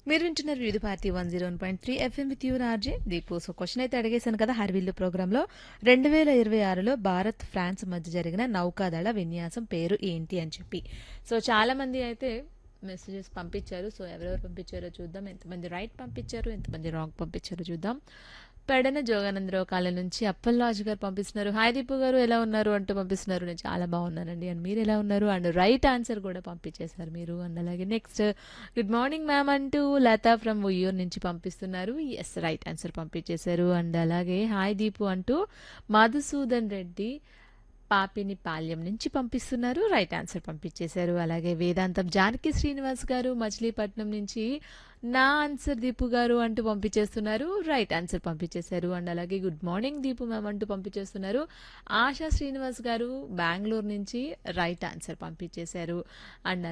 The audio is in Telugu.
మీరు వింటున్నారు Vividh Bharati one zero one point three FM with your RJ Deepu so question అయితే అడిగేశాను కదా హర్విల్లు ప్రోగ్రాంలో రెండు వేల ఇరవై ఆరులో భారత్ ఫ్రాన్స్ మధ్య జరిగిన నౌకాదళ విన్యాసం పేరు ఏంటి అని చెప్పి సో చాలా మంది అయితే మెసేజెస్ పంపించారు సో ఎవరెవరు పంపించారో చూద్దాం ఎంతమంది రైట్ పంపించారు ఎంతమంది రాంగ్ పంపించారో చూద్దాం పెడన జోగానందరావు కాలం నుంచి అప్పల్లాజు గారు పంపిస్తున్నారు హాయ్ దీపు గారు ఎలా ఉన్నారు అంటూ పంపిస్తున్నారు నేను చాలా బాగున్నానండి అండ్ మీరు ఎలా ఉన్నారు అండ్ రైట్ ఆన్సర్ కూడా పంపించేశారు మీరు అండ్ అలాగే నెక్స్ట్ గుడ్ మార్నింగ్ మ్యామ్ అంటూ లతా ఫ్రమ్ ఉయ్యూర్ నుంచి పంపిస్తున్నారు ఎస్ రైట్ ఆన్సర్ పంపించేశారు అండ్ అలాగే హాయ్ దీపు అంటూ మధుసూదన్ రెడ్డి పాపిని పాల్యం నుంచి పంపిస్తున్నారు రైట్ ఆన్సర్ పంపించేశారు అలాగే వేదాంతం జానకి శ్రీనివాస్ గారు మచిలీపట్నం నుంచి నా ఆన్సర్ దీపు గారు అంటూ పంపించేస్తున్నారు రైట్ ఆన్సర్ పంపించేశారు అండ్ అలాగే గుడ్ మార్నింగ్ దీపు మ్యామ్ అంటూ పంపించేస్తున్నారు ఆశా శ్రీనివాస్ గారు బెంగళూరు నుంచి రైట్ ఆన్సర్ పంపించేశారు అండ్